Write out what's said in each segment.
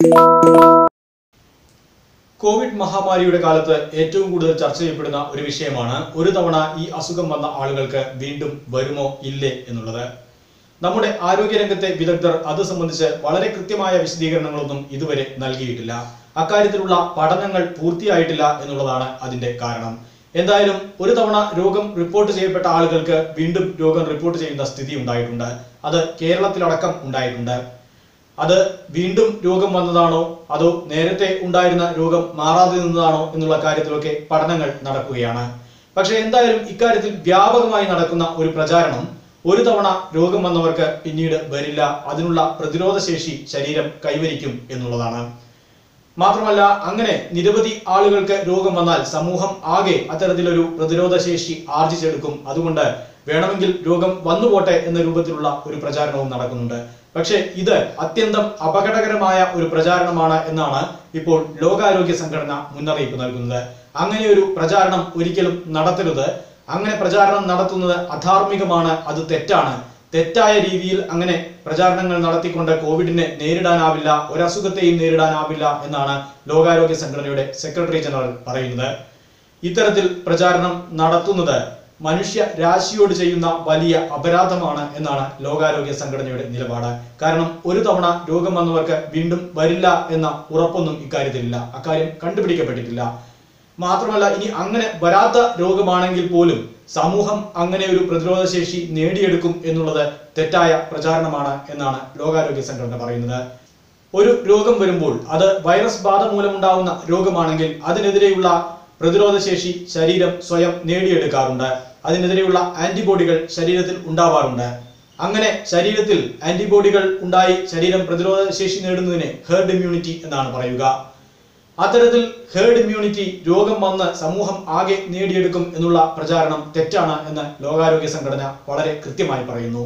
Covid മഹാമാരിയുടെ കാലത്ത് ഏറ്റവും കൂടുതൽ ചർച്ച ചെയ്യപ്പെടുന്ന ഒരു വിഷയമാണ് ഒരു തവണ ഈ അസുഖം വന്ന ആളുകൾക്ക് വീണ്ടും വരുമോ ഇല്ലേ എന്നുള്ളത് നമ്മുടെ ആരോഗ്യരംഗത്തെ വിദഗ്ധർ അത് സംബന്ധിച്ച് വളരെ കൃത്യമായ വിശദീകരണങ്ങളൊന്നും ഇതുവരെ നൽകിയിട്ടില്ല അക്കാര്യത്തിലുള്ള പഠനങ്ങൾ പൂർത്തിയായിട്ടില്ല എന്നുള്ളതാണ് അതിന്റെ കാരണം എന്തായാലും ഒരു തവണ രോഗം റിപ്പോർട്ട് ചെയ്യപ്പെട്ട ആളുകൾക്ക് വീണ്ടും രോഗം റിപ്പോർട്ട് ചെയ്യുന്ന സ്ഥിതി ഉണ്ടായിട്ടുണ്ട് അത് കേരളത്തിലടക്കം ഉണ്ടായിട്ടുണ്ട് അത് വീണ്ടും രോഗം വന്നതാണോ അതോ നേരത്തെ ഉണ്ടായിരുന്ന രോഗം മാറാതെ നിന്നതാണോ എന്നുള്ള കാര്യത്തിലൊക്കെ പഠനങ്ങൾ നടക്കുകയാണ് പക്ഷെ എന്തായാലും ഇക്കാര്യത്തിൽ വ്യാപകമായി നടക്കുന്ന ഒരു പ്രചാരണം ഒരു തവണ രോഗം വന്നവർക്ക് പിന്നീട് വരില്ല അതിനുള്ള പ്രതിരോധ ശേഷി ശരീരം കൈവരിക്കും എന്നുള്ളതാണ് മാത്രമല്ല അങ്ങനെ നിരവധി ആളുകൾക്ക് രോഗം വന്നാൽ സമൂഹം ആകെ അത്തരത്തിലൊരു പ്രതിരോധ ശേഷി ആർജിച്ചെടുക്കും അതുകൊണ്ട് വേണമെങ്കിൽ രോഗം വന്നുപോട്ടെ എന്ന രൂപത്തിലുള്ള ഒരു പ്രചാരണവും നടക്കുന്നുണ്ട് പക്ഷേ ഇത് അത്യന്തം അപകടകരമായ ഒരു പ്രചാരണമാണ് എന്നാണ് ഇപ്പോൾ ലോകാരോഗ്യ സംഘടന മുന്നറിയിപ്പ് നൽകുന്നത് അങ്ങനെ ഒരു പ്രചാരണം ഒരിക്കലും നടത്തരുത് അങ്ങനെ പ്രചാരണം നടത്തുന്നത് അധാർമികമാണ് അത് തെറ്റാണ് തെറ്റായ രീതിയിൽ അങ്ങനെ പ്രചാരണങ്ങൾ നടത്തിക്കൊണ്ട് കോവിഡിനെ നേരിടാനാവില്ല ഒരസുഖത്തെയും നേരിടാനാവില്ല എന്നാണ് ലോകാരോഗ്യ സംഘടനയുടെ സെക്രട്ടറി ജനറൽ പറയുന്നത് ഇത്തരത്തിൽ പ്രചാരണം നടത്തുന്നത് മനുഷ്യ രാശിയോട് ചെയ്യുന്ന വലിയ അപരാധമാണ് എന്നാണ് ലോകാരോഗ്യ സംഘടനയുടെ നിലപാട് കാരണം ഒരു തവണ രോഗം വന്നവർക്ക് വീണ്ടും വരില്ല എന്ന ഉറപ്പൊന്നും ഇക്കാര്യത്തിലില്ല അക്കാര്യം കണ്ടുപിടിക്കപ്പെട്ടിട്ടില്ല മാത്രമല്ല ഇനി അങ്ങനെ വരാത്ത രോഗമാണെങ്കിൽ പോലും സമൂഹം അങ്ങനെ ഒരു പ്രതിരോധ ശേഷി നേടിയെടുക്കും എന്നുള്ളത് തെറ്റായ പ്രചാരണമാണ് എന്നാണ് ലോകാരോഗ്യ സംഘടന പറയുന്നത് ഒരു രോഗം വരുമ്പോൾ അത് വൈറസ് ബാധ മൂലമുണ്ടാവുന്ന രോഗമാണെങ്കിൽ അതിനെതിരെയുള്ള പ്രതിരോധ ശേഷി ശരീരം സ്വയം നേടിയെടുക്കാറുണ്ട് അതിനെതിരെയുള്ള ആന്റിബോഡികൾ ശരീരത്തിൽ ഉണ്ടാവാറുണ്ട് അങ്ങനെ ശരീരത്തിൽ ആന്റിബോഡികൾ ഉണ്ടായി ശരീരം പ്രതിരോധ ശേഷി നേടുന്നതിനെ ഹേർഡ് ഇമ്മ്യൂണിറ്റി എന്നാണ് പറയുക അത്തരത്തിൽ ഹേർഡ് ഇമ്മ്യൂണിറ്റി രോഗം വന്ന് സമൂഹം ആകെ നേടിയെടുക്കും എന്നുള്ള പ്രചാരണം തെറ്റാണ് എന്ന് ലോകാരോഗ്യ സംഘടന വളരെ കൃത്യമായി പറയുന്നു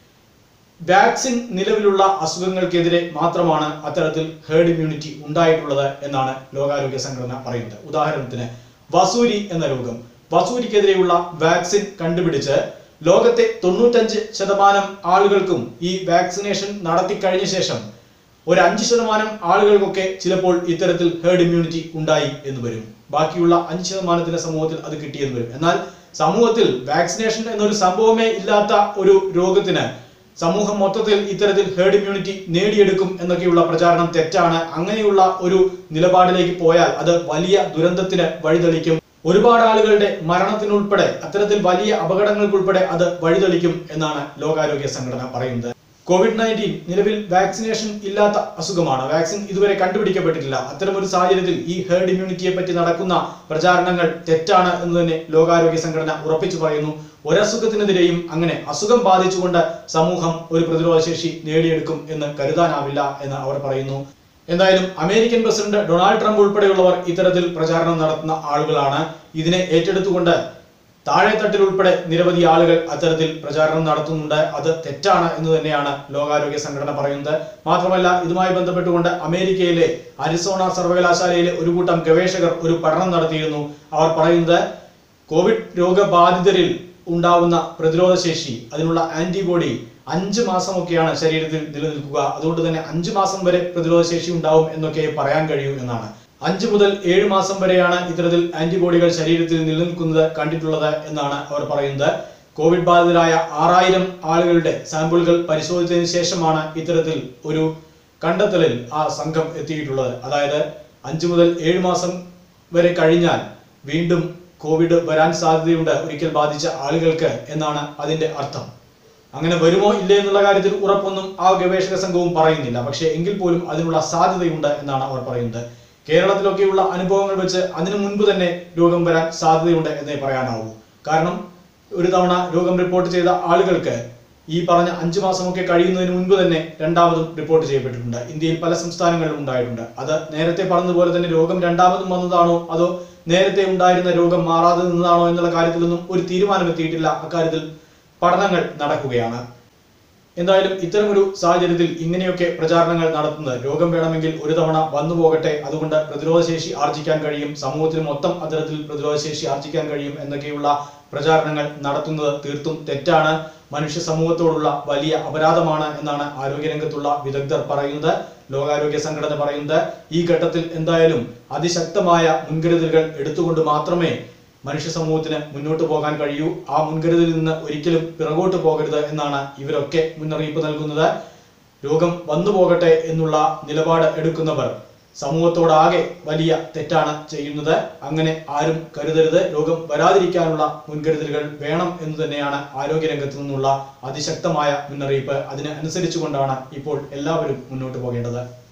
വാക്സിൻ നിലവിലുള്ള അസുഖങ്ങൾക്കെതിരെ മാത്രമാണ് അത്തരത്തിൽ ഹേർഡ് ഇമ്മ്യൂണിറ്റി ഉണ്ടായിട്ടുള്ളത് എന്നാണ് ലോകാരോഗ്യ സംഘടന പറയുന്നത് ഉദാഹരണത്തിന് വസൂരി എന്ന രോഗം വസൂരിക്കെതിരെയുള്ള വാക്സിൻ കണ്ടുപിടിച്ച് ലോകത്തെ തൊണ്ണൂറ്റഞ്ച് ശതമാനം ആളുകൾക്കും ഈ വാക്സിനേഷൻ നടത്തി കഴിഞ്ഞ ശേഷം ഒരു അഞ്ച് ശതമാനം ആളുകൾക്കൊക്കെ ചിലപ്പോൾ ഇത്തരത്തിൽ ഹേർഡ് ഇമ്മ്യൂണിറ്റി ഉണ്ടായി എന്ന് വരും ബാക്കിയുള്ള അഞ്ച് ശതമാനത്തിന്റെ സമൂഹത്തിൽ അത് കിട്ടിയെന്ന് വരും എന്നാൽ സമൂഹത്തിൽ വാക്സിനേഷൻ എന്നൊരു സംഭവമേ ഇല്ലാത്ത ഒരു രോഗത്തിന് സമൂഹം മൊത്തത്തിൽ ഇത്തരത്തിൽ ഹേർഡ് ഇമ്മ്യൂണിറ്റി നേടിയെടുക്കും എന്നൊക്കെയുള്ള പ്രചാരണം തെറ്റാണ് അങ്ങനെയുള്ള ഒരു നിലപാടിലേക്ക് പോയാൽ അത് വലിയ ദുരന്തത്തിന് വഴിതെളിക്കും ഒരുപാട് ആളുകളുടെ മരണത്തിനുൾപ്പെടെ അത്തരത്തിൽ വലിയ അപകടങ്ങൾക്കുൾപ്പെടെ അത് വഴിതെളിക്കും എന്നാണ് ലോകാരോഗ്യ സംഘടന പറയുന്നത് കോവിഡ് നയൻറ്റീൻ നിലവിൽ വാക്സിനേഷൻ ഇല്ലാത്ത അസുഖമാണ് വാക്സിൻ ഇതുവരെ കണ്ടുപിടിക്കപ്പെട്ടിട്ടില്ല അത്തരമൊരു സാഹചര്യത്തിൽ ഈ ഹേർഡ് ഇമ്മ്യൂണിറ്റിയെ പറ്റി നടക്കുന്ന പ്രചാരണങ്ങൾ തെറ്റാണ് എന്ന് തന്നെ ലോകാരോഗ്യ സംഘടന ഉറപ്പിച്ചു പറയുന്നു ഒരസുഖത്തിനെതിരെയും അങ്ങനെ അസുഖം ബാധിച്ചുകൊണ്ട് സമൂഹം ഒരു പ്രതിരോധ ശേഷി നേടിയെടുക്കും എന്ന് കരുതാനാവില്ല എന്ന് അവർ പറയുന്നു എന്തായാലും അമേരിക്കൻ പ്രസിഡന്റ് ഡൊണാൾഡ് ട്രംപ് ഉൾപ്പെടെയുള്ളവർ ഇത്തരത്തിൽ പ്രചാരണം നടത്തുന്ന ആളുകളാണ് ഇതിനെ ഏറ്റെടുത്തുകൊണ്ട് താഴെത്തട്ടിൽ ഉൾപ്പെടെ നിരവധി ആളുകൾ അത്തരത്തിൽ പ്രചാരണം നടത്തുന്നുണ്ട് അത് തെറ്റാണ് എന്ന് തന്നെയാണ് ലോകാരോഗ്യ സംഘടന പറയുന്നത് മാത്രമല്ല ഇതുമായി ബന്ധപ്പെട്ടുകൊണ്ട് അമേരിക്കയിലെ അരിസോണ സർവകലാശാലയിലെ ഒരു കൂട്ടം ഗവേഷകർ ഒരു പഠനം നടത്തിയിരുന്നു അവർ പറയുന്നത് കോവിഡ് രോഗബാധിതരിൽ ഉണ്ടാവുന്ന പ്രതിരോധ ശേഷി അതിനുള്ള ആന്റിബോഡി അഞ്ച് മാസമൊക്കെയാണ് ശരീരത്തിൽ നിലനിൽക്കുക അതുകൊണ്ട് തന്നെ അഞ്ച് മാസം വരെ പ്രതിരോധ ശേഷി ഉണ്ടാവും എന്നൊക്കെ പറയാൻ കഴിയൂ എന്നാണ് അഞ്ച് മുതൽ ഏഴ് മാസം വരെയാണ് ഇത്തരത്തിൽ ആന്റിബോഡികൾ ശരീരത്തിൽ നിലനിൽക്കുന്നത് കണ്ടിട്ടുള്ളത് എന്നാണ് അവർ പറയുന്നത് കോവിഡ് ബാധിതരായ ആറായിരം ആളുകളുടെ സാമ്പിളുകൾ പരിശോധിച്ചതിന് ശേഷമാണ് ഇത്തരത്തിൽ ഒരു കണ്ടെത്തലിൽ ആ സംഘം എത്തിയിട്ടുള്ളത് അതായത് അഞ്ച് മുതൽ ഏഴ് മാസം വരെ കഴിഞ്ഞാൽ വീണ്ടും കോവിഡ് വരാൻ സാധ്യതയുണ്ട് ഒരിക്കൽ ബാധിച്ച ആളുകൾക്ക് എന്നാണ് അതിന്റെ അർത്ഥം അങ്ങനെ വരുമോ ഇല്ലേ എന്നുള്ള കാര്യത്തിൽ ഉറപ്പൊന്നും ആ ഗവേഷക സംഘവും പറയുന്നില്ല പക്ഷേ എങ്കിൽ പോലും അതിനുള്ള സാധ്യതയുണ്ട് എന്നാണ് അവർ പറയുന്നത് കേരളത്തിലൊക്കെയുള്ള അനുഭവങ്ങൾ വെച്ച് അതിനു മുൻപ് തന്നെ രോഗം വരാൻ സാധ്യതയുണ്ട് എന്നേ പറയാനാവൂ കാരണം ഒരു തവണ രോഗം റിപ്പോർട്ട് ചെയ്ത ആളുകൾക്ക് ഈ പറഞ്ഞ അഞ്ചു മാസമൊക്കെ കഴിയുന്നതിന് മുൻപ് തന്നെ രണ്ടാമതും റിപ്പോർട്ട് ചെയ്യപ്പെട്ടിട്ടുണ്ട് ഇന്ത്യയിൽ പല സംസ്ഥാനങ്ങളിലും ഉണ്ടായിട്ടുണ്ട് അത് നേരത്തെ പറഞ്ഞതുപോലെ തന്നെ രോഗം രണ്ടാമതും വന്നതാണോ അതോ നേരത്തെ ഉണ്ടായിരുന്ന രോഗം മാറാതെ നിന്നതാണോ എന്നുള്ള കാര്യത്തിലൊന്നും ഒരു തീരുമാനം എത്തിയിട്ടില്ല അക്കാര്യത്തിൽ പഠനങ്ങൾ നടക്കുകയാണ് എന്തായാലും ഇത്തരമൊരു സാഹചര്യത്തിൽ ഇങ്ങനെയൊക്കെ പ്രചാരണങ്ങൾ നടത്തുന്നത് രോഗം വേണമെങ്കിൽ ഒരു തവണ വന്നു പോകട്ടെ അതുകൊണ്ട് പ്രതിരോധശേഷി ആർജിക്കാൻ കഴിയും സമൂഹത്തിന് മൊത്തം അത്തരത്തിൽ പ്രതിരോധശേഷി ആർജിക്കാൻ കഴിയും എന്നൊക്കെയുള്ള പ്രചാരണങ്ങൾ നടത്തുന്നത് തീർത്തും തെറ്റാണ് മനുഷ്യ സമൂഹത്തോടുള്ള വലിയ അപരാധമാണ് എന്നാണ് ആരോഗ്യരംഗത്തുള്ള വിദഗ്ധർ പറയുന്നത് ലോകാരോഗ്യ സംഘടന പറയുന്നത് ഈ ഘട്ടത്തിൽ എന്തായാലും അതിശക്തമായ മുൻകരുതലുകൾ എടുത്തുകൊണ്ട് മാത്രമേ മനുഷ്യ സമൂഹത്തിന് മുന്നോട്ട് പോകാൻ കഴിയൂ ആ മുൻകരുതലിൽ നിന്ന് ഒരിക്കലും പിറകോട്ട് പോകരുത് എന്നാണ് ഇവരൊക്കെ മുന്നറിയിപ്പ് നൽകുന്നത് രോഗം വന്നു പോകട്ടെ എന്നുള്ള നിലപാട് എടുക്കുന്നവർ സമൂഹത്തോടാകെ വലിയ തെറ്റാണ് ചെയ്യുന്നത് അങ്ങനെ ആരും കരുതരുത് രോഗം വരാതിരിക്കാനുള്ള മുൻകരുതലുകൾ വേണം എന്ന് തന്നെയാണ് ആരോഗ്യരംഗത്തു നിന്നുള്ള അതിശക്തമായ മുന്നറിയിപ്പ് അതിന് അനുസരിച്ചുകൊണ്ടാണ് ഇപ്പോൾ എല്ലാവരും മുന്നോട്ട് പോകേണ്ടത്